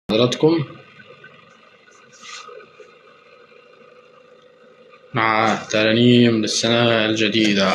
حضراتكم مع ترانيم للسنة الجديدة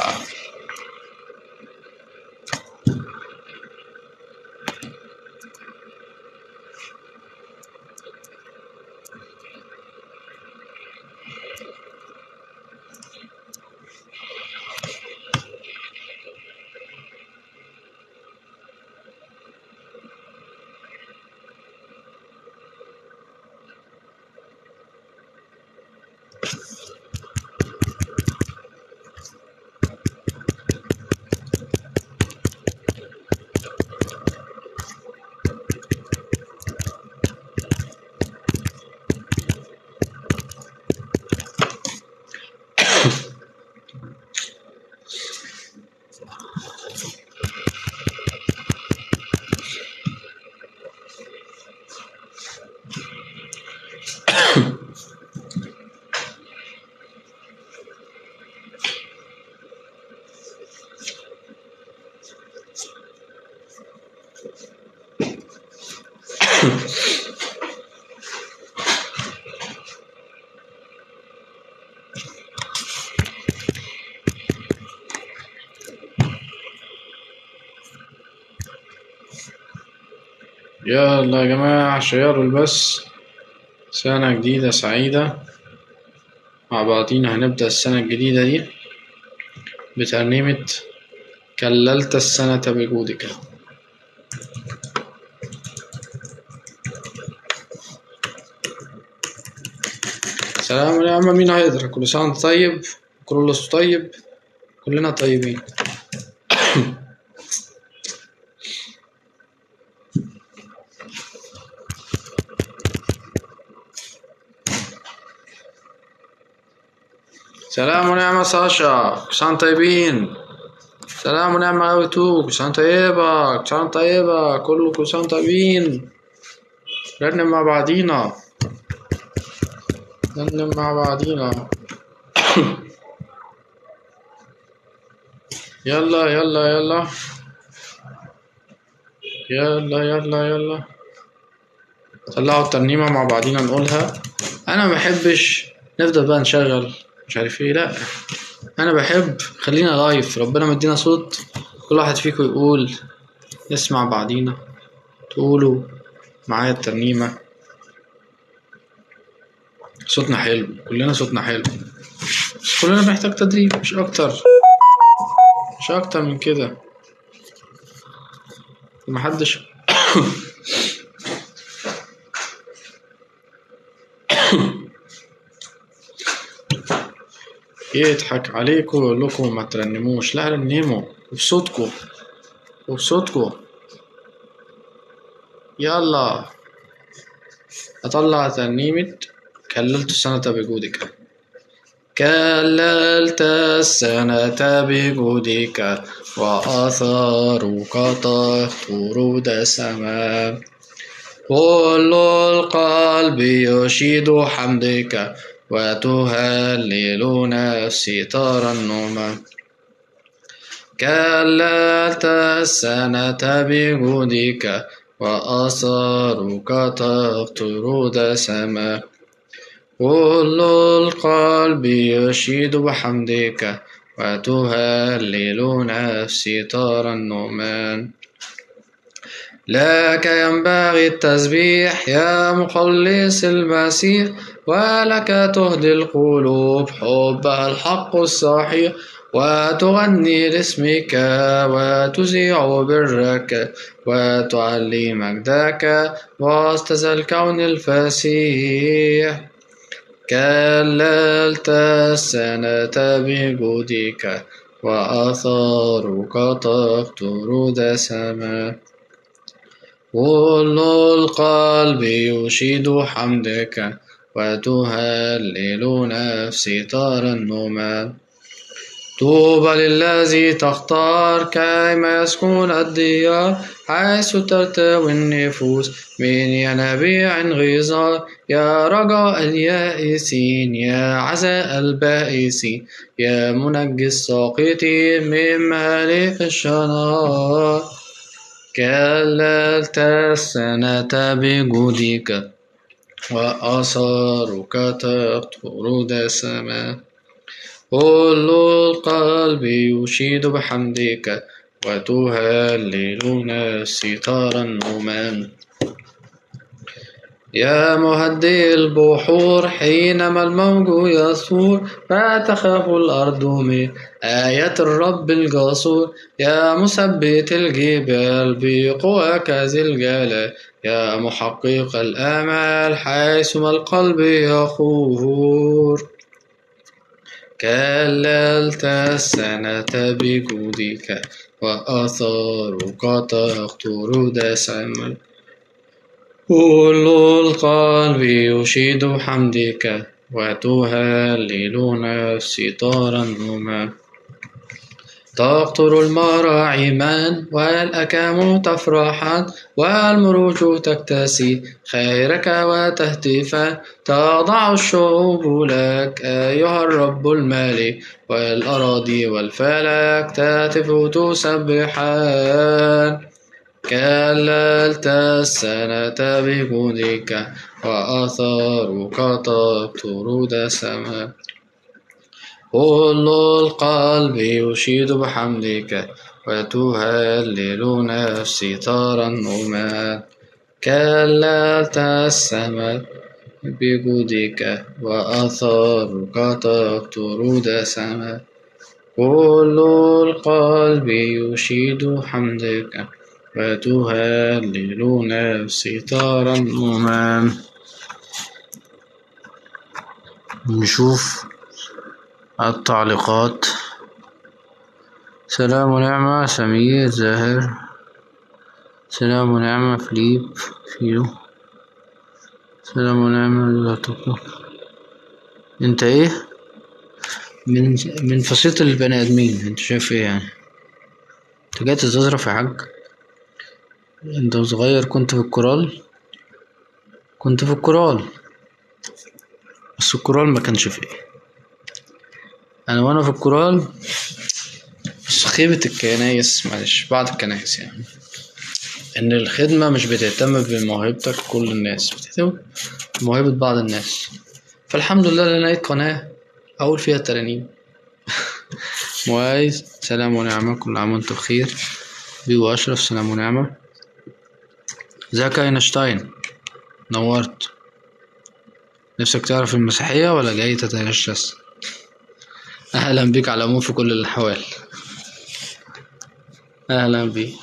يلا يا جماعة شيروا البث سنة جديدة سعيدة مع بعضينا هنبدأ السنة الجديدة دي بترنيمة كللت السنة بجودك سلام يا عم مين هيقدر كل سنة وانت طيب كل طيب كلنا طيبين سلام ونعمة ساشا كل سنة طيبين سلام ونعمة أوي تو كل سنة طيبة كل سنة طيبة كله كل سنة طيبين نرنم مع بعضينا نرنم مع بعضينا يلا يلا يلا يلا يلا يلا طلعوا الترنيمة مع بعضينا نقولها أنا مبحبش نفضل بقى نشغل مش عارف ايه لأ أنا بحب خلينا لايف ربنا مدينا صوت كل واحد فيكم يقول نسمع بعضينا تقولوا معايا الترنيمة صوتنا حلو كلنا صوتنا حلو كلنا بنحتاج تدريب مش أكتر مش أكتر من كده محدش يضحك عليكم ويقول لكم ما ترنموش لا رنموا وبصوتكم وبصوتكم يلا أطلع ترنيمة كللت السنة بجودك كللت السنة بجودك وآثارك تطر دسما كل القلب يشيد حمدك وتهلل نفسي ترنما كللت السنة بجودك وآثارك تقطر دسما كل القلب يشيد بحمدك وتهلل نفسي ترنما لك ينبغي التسبيح يا مخلص المسيح ولك تهدي القلوب حبها الحق الصحيح وتغني لاسمك وتذيع برك وتعلي مجدك وسط ذا الكون الفسيح كللت السنة بجودك وآثارك تقطر دسما كل القلب يشيد حمدك وتهلل نفسي ترنما طوبى للذي تختار كيما يسكن الديار حيث ترتوي النفوس من ينابيع غزار يا رجاء اليائسين يا عزاء البائسين يا منجي الساقطين من مهالك الشنار كللت السنة بجودك وآثارك تقطر دسما كل القلب يشيد بحمدك وتهلل نفسي ترنما يا مهدي البحور حينما الموج يثور فتخاف الأرض من آية الرب الجسور يا مثبت الجبال بقواك ذي الجلال يا محقق الآمال حيثما القلب يخور كللت السنة بجودك وآثارك تقطر دسما كل القلب يشيد حمدك وتهلل نفسي ترنما تقطر المراعي من والأكام تفرحا والمروج تكتسي خيرك وتهتفا تضع الشعوب لك أيها الرب المالك والأراضي والفلك تهتف تسبحان كللت السنة بجودك وآثارك تقطر دسما كل القلب يشيد بحمدك وتهلل نفسي ترنما كللت السماء بجودك وآثارك تقطر دسما كل القلب يشيد حمدك وتهلل نفسي ترنما نشوف التعليقات سلام ونعمة سمير زاهر سلام ونعمة فليب فيلو سلام ونعمة لا تطلق انت ايه من من فصيلة البني ادمين انت شايف ايه يعني انت جاي تستظرف يا حاج انت صغير كنت في الكورال كنت في الكورال بس الكورال ما كانش فيه انا وانا في الكورال بس خيبة الكنايس معلش بعض الكنايس يعني ان الخدمة مش بتهتم بموهبتك كل الناس بتهتم بموهبة بعض الناس فالحمد لله انا لقيت قناة اقول فيها الترانيم موايز سلام ونعمة كل عام وانتم بخير بيو اشرف سلام ونعمة ازيك يا اينشتاين نورت نفسك تعرف المسيحية ولا جاي تتجسس أهلا بك على العموم في كل الأحوال أهلا بك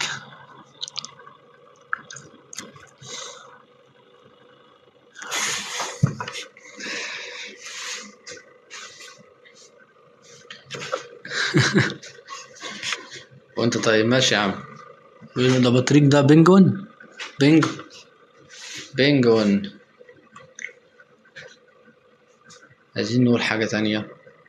وانت طيب ماشي يا عم ده بطريق ده بنجون بنج بنجون عايزين نقول حاجة تانية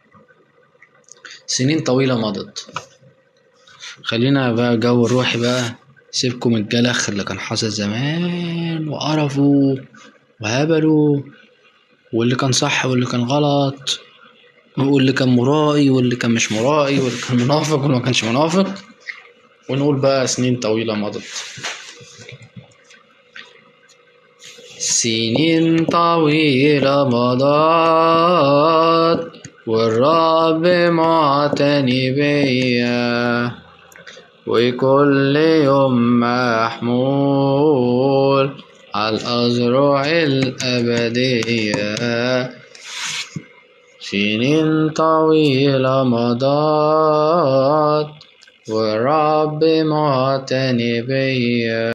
سنين طويلة مضت خلينا بقى جو الروحي بقى سيبكم الجلخ اللي كان حاصل زمان وقرفوا وهبلوا واللي كان صح واللي كان غلط واللي كان مرائي واللي كان مش مرائي واللي كان منافق واللي ما كانش منافق ونقول بقى سنين طويلة مضت سنين طويلة مضت والرب معتني بيا وكل يوم محمول على الأزرع الأبدية سنين طويلة مضت والرب معتني بيا